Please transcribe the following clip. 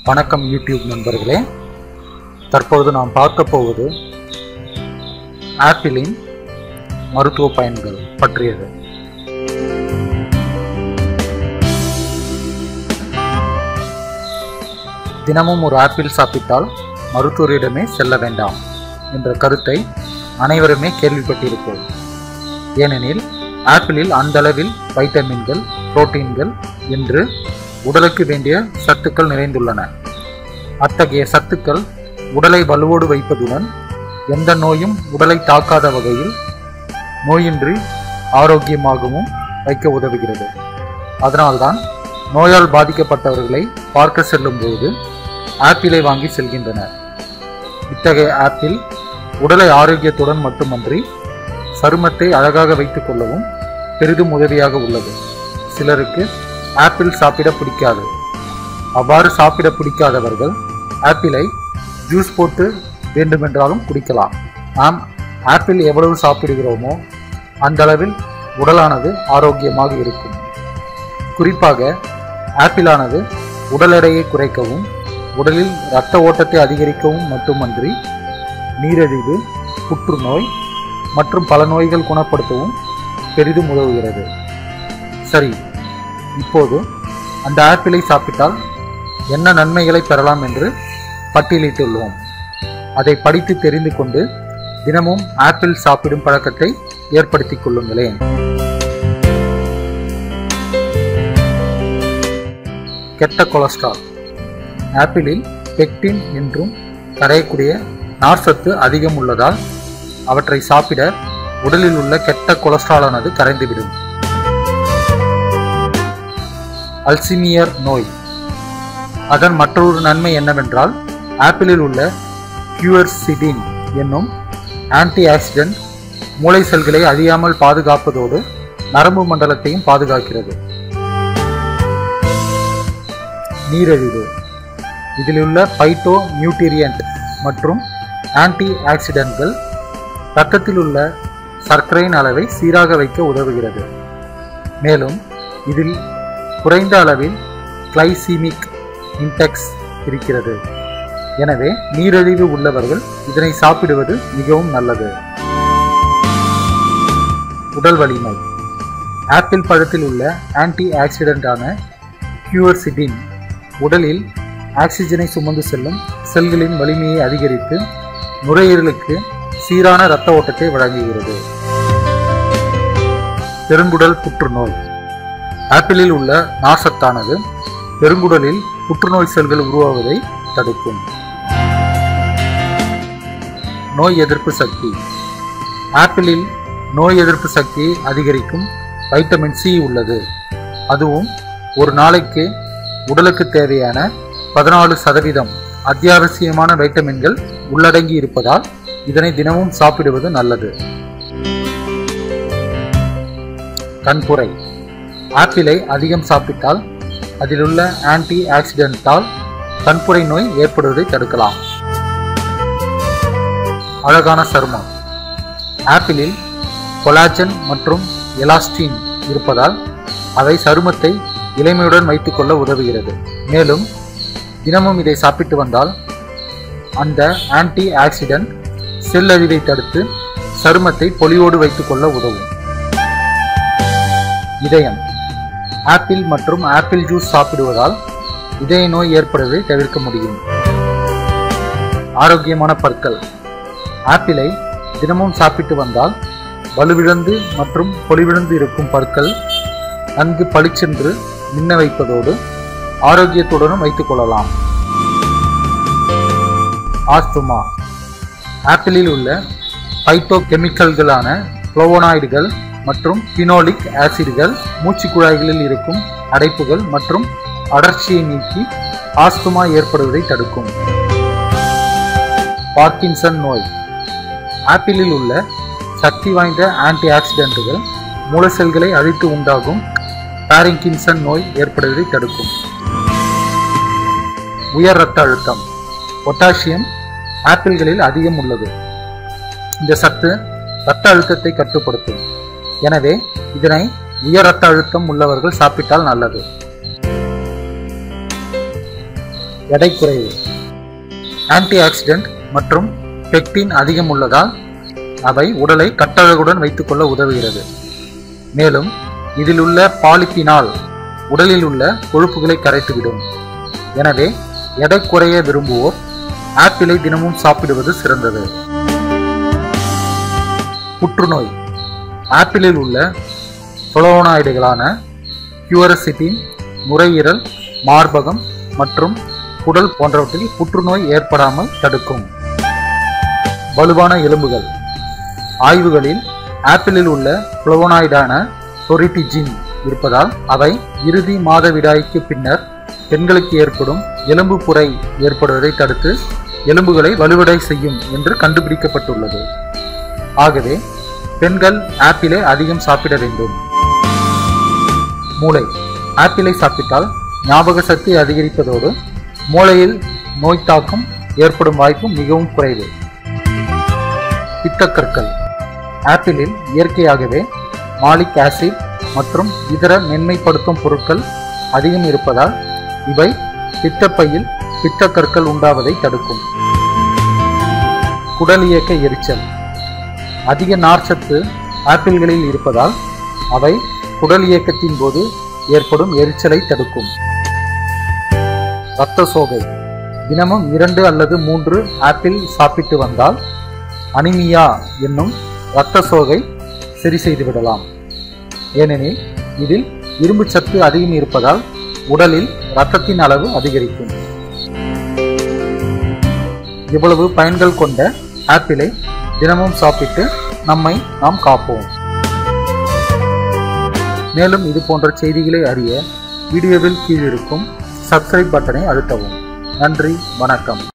வணக்கம் யூடியூப் நண்பர்களே தற்பொழுது நாம் பார்க்க போவது ஆப்பிளின் மருத்துவ பயன்கள் பற்றியது தினமும் ஒரு ஆப்பிள் சாப்பிட்டால் மருத்துவரிடமே செல்ல வேண்டாம் என்ற கருத்தை அனைவருமே கேள்விப்பட்டிருப்போம் ஏனெனில் ஆப்பிளில் அந்த அளவில் வைட்டமின்கள் புரோட்டீன்கள் என்று உடலுக்கு வேண்டிய சத்துக்கள் நிறைந்துள்ளன அத்தகைய சத்துக்கள் உடலை வலுவோடு வைப்பதுடன் எந்த நோயும் உடலை தாக்காத வகையில் நோயின்றி ஆரோக்கியமாகவும் வைக்க உதவுகிறது அதனால்தான் நோயால் பாதிக்கப்பட்டவர்களை பார்க்க செல்லும்போது ஆப்பிளை வாங்கி செல்கின்றனர் இத்தகைய ஆப்பிள் உடலை ஆரோக்கியத்துடன் மட்டுமன்றி சருமத்தை அழகாக வைத்துக் கொள்ளவும் பெரிதும் உதவியாக உள்ளது சிலருக்கு ஆப்பிள் சாப்பிட பிடிக்காது அவ்வாறு சாப்பிட பிடிக்காதவர்கள் ஆப்பிளை ஜூஸ் போட்டு வேண்டுமென்றாலும் குடிக்கலாம் நாம் ஆப்பிள் எவ்வளவு சாப்பிடுகிறோமோ அந்த அளவில் உடலானது ஆரோக்கியமாக இருக்கும் குறிப்பாக ஆப்பிளானது உடல் எடையை குறைக்கவும் உடலில் இரத்த ஓட்டத்தை அதிகரிக்கவும் மட்டுமன்றி நீரிழிவு புற்றுநோய் மற்றும் பல நோய்கள் குணப்படுத்தவும் பெரிதும் உதவுகிறது சரி இப்போது அந்த ஆப்பிளை சாப்பிட்டால் என்ன நன்மைகளை பெறலாம் என்று பட்டியலிட்டுள்ளோம் அதை படித்து தெரிந்து கொண்டு தினமும் ஆப்பிள் சாப்பிடும் பழக்கத்தை ஏற்படுத்திக் கொள்ளுங்களேன் கெட்ட கொலஸ்ட்ரால் ஆப்பிளில் பெக்டின் என்றும் கரையக்கூடிய நார்சத்து அதிகம் உள்ளதால் அவற்றை சாப்பிட உடலில் உள்ள கெட்ட கொலஸ்ட்ராலானது கரைந்துவிடும் அல்சிமியர் நோய் அதன் மற்றொரு நன்மை என்னவென்றால் ஆப்பிளில் உள்ள கியூர்சிடின் என்னும் ஆன்டி ஆக்சிடென்ட் மூளை செல்களை அழியாமல் பாதுகாப்பதோடு நரம்பு மண்டலத்தையும் பாதுகாக்கிறது நீரிழிவு இதிலுள்ள பைட்டோ நியூட்ரியன்ட் மற்றும் ஆன்டி ஆக்சிடென்ட்கள் இரத்தத்தில் உள்ள சர்க்கரையின் அளவை சீராக வைக்க உதவுகிறது மேலும் இதில் குறைந்த அளவில் கிளைசீமிக் இன்டெக்ஸ் இருக்கிறது எனவே நீரிழிவு உள்ளவர்கள் இதனை சாப்பிடுவது மிகவும் நல்லது உடல் வலிமை ஆப்பிள் பழத்தில் உள்ள ஆன்டி ஆக்சிடென்டான கியூர்சிடின் உடலில் ஆக்சிஜனை சுமந்து செல்லும் செல்களின் வலிமையை அதிகரித்து நுரையீரலுக்கு சீரான இரத்த ஓட்டத்தை வழங்குகிறது பெருங்குடல் புற்றுநோய் ஆப்பிளில் உள்ள நார்சத்தானது பெருங்குடலில் புற்றுநோய் செல்கள் உருவாவதை தடுக்கும் நோய் எதிர்ப்பு சக்தி ஆப்பிளில் நோய் எதிர்ப்பு சக்தியை அதிகரிக்கும் வைட்டமின் சி உள்ளது அதுவும் ஒரு நாளைக்கு உடலுக்கு தேவையான பதினாலு சதவீதம் அத்தியாவசியமான வைட்டமின்கள் உள்ளடங்கி இருப்பதால் இதனை தினமும் சாப்பிடுவது நல்லது கண்புரை ஆப்பிளை அதிகம் சாப்பிட்டால் அதிலுள்ள ஆன்டி ஆக்சிடென்டால் கண்புரை நோய் ஏற்படுவதை தடுக்கலாம் அழகான சருமம் ஆப்பிளில் கொலாஜன் மற்றும் எலாஸ்டின் இருப்பதால் அவை சருமத்தை இளமையுடன் வைத்துக்கொள்ள உதவுகிறது மேலும் தினமும் இதை சாப்பிட்டு வந்தால் அந்த ஆன்டி ஆக்சிடென்ட் செல் அழிவை தடுத்து சருமத்தை பொலிவோடு வைத்துக்கொள்ள உதவும் இதயம் ஆப்பிள் மற்றும் ஆப்பிள் ஜூஸ் சாப்பிடுவதால் இதய நோய் ஏற்படுவதை தவிர்க்க முடியும் ஆரோக்கியமான பற்கள் ஆப்பிளை தினமும் சாப்பிட்டு வந்தால் வலுவிழந்து மற்றும் பொலிவிழந்து இருக்கும் பற்கள் நன்கு பளிச்சென்று மின்ன வைப்பதோடு ஆரோக்கியத்துடனும் வைத்துக் கொள்ளலாம் ஆஸ்துமா ஆப்பிளில் உள்ள பைட்டோ கெமிக்கல்களான புளோவோனாய்டுகள் மற்றும் பினோலிக் ஆசிட்கள் மூச்சு குழாய்களில் இருக்கும் அடைப்புகள் மற்றும் அடர்ச்சியை நீக்கி ஆஸ்துமா ஏற்படுவதை தடுக்கும் பார்க்கின்சன் நோய் ஆப்பிளில் உள்ள சக்தி வாய்ந்த ஆன்டி ஆக்சிடென்ட்டுகள் மூல செல்களை அழித்து உண்டாகும் பாரிங்கின்சன் நோய் ஏற்படுவதை தடுக்கும் உயர் இரத்த அழுத்தம் பொட்டாசியம் ஆப்பிள்களில் அதிகம் உள்ளது இந்த சத்து இரத்த அழுத்தத்தை கட்டுப்படுத்தும் எனவே இதனை உயர் இரத்த அழுத்தம் உள்ளவர்கள் சாப்பிட்டால் நல்லது எடை குறைவு ஆன்டி ஆக்சிடென்ட் மற்றும் பெக்டின் அதிகம் உள்ளதால் அவை உடலை கட்டழகுடன் வைத்துக்கொள்ள உதவுகிறது மேலும் இதில் உள்ள பாலிப்பினால் உடலில் உள்ள கொழுப்புகளை கரைத்துவிடும் எனவே எடை குறைய விரும்புவோர் ஆப்பிளை தினமும் சாப்பிடுவது சிறந்தது புற்றுநோய் ஆப்பிளில் உள்ள புளோனாய்டுகளான கியூரசிட்டின் நுரையீரல் மார்பகம் மற்றும் குடல் போன்றவற்றில் புற்றுநோய் ஏற்படாமல் தடுக்கும் வலுவான எலும்புகள் ஆய்வுகளில் ஆப்பிளில் உள்ள புளோனாய்டான டொரிட்டிஜின் இருப்பதால் அவை இறுதி மாதவிடாய்க்கு பின்னர் பெண்களுக்கு ஏற்படும் எலும்பு புரை ஏற்படுவதை தடுத்து எலும்புகளை வலுவடை செய்யும் என்று கண்டுபிடிக்கப்பட்டுள்ளது ஆகவே பெண்கள் ஆப்பிளை அதிகம் சாப்பிட வேண்டும் மூளை ஆப்பிளை சாப்பிட்டால் ஞாபக சக்தி அதிகரிப்பதோடு மூளையில் நோய் தாக்கம் ஏற்படும் வாய்ப்பு மிகவும் குறைவு பித்தக்கற்கள் ஆப்பிளில் இயற்கையாகவே மாலிக் ஆசிட் மற்றும் இதர மென்மைப்படுத்தும் பொருட்கள் அதிகம் இருப்பதால் இவை பித்தப்பையில் பித்தக்கற்கள் உண்டாவதை தடுக்கும் குடல் இயக்க எரிச்சல் அதிக நார்ச்சத்து ஆப்பிள்களில் இருப்பதால் அவை குடல் இயக்கத்தின் போது ஏற்படும் எரிச்சலை தடுக்கும் இரத்த சோகை தினமும் இரண்டு அல்லது மூன்று ஆப்பிள் சாப்பிட்டு வந்தால் அனிமியா என்னும் இரத்த சோகை சரி செய்து விடலாம் ஏனெனில் இதில் இரும்பு சத்து அதிகம் இருப்பதால் உடலில் இரத்தத்தின் அளவு அதிகரிக்கும் இவ்வளவு பயன்கள் கொண்ட ஆப்பிளை தினமும் சாப்பிட்டு நம்மை நாம் காப்போம் மேலும் இது போன்ற செய்திகளை அறிய வீடியோவில் கீழிருக்கும் சப்ஸ்கிரைப் பட்டனை அழுத்தவும் நன்றி வணக்கம்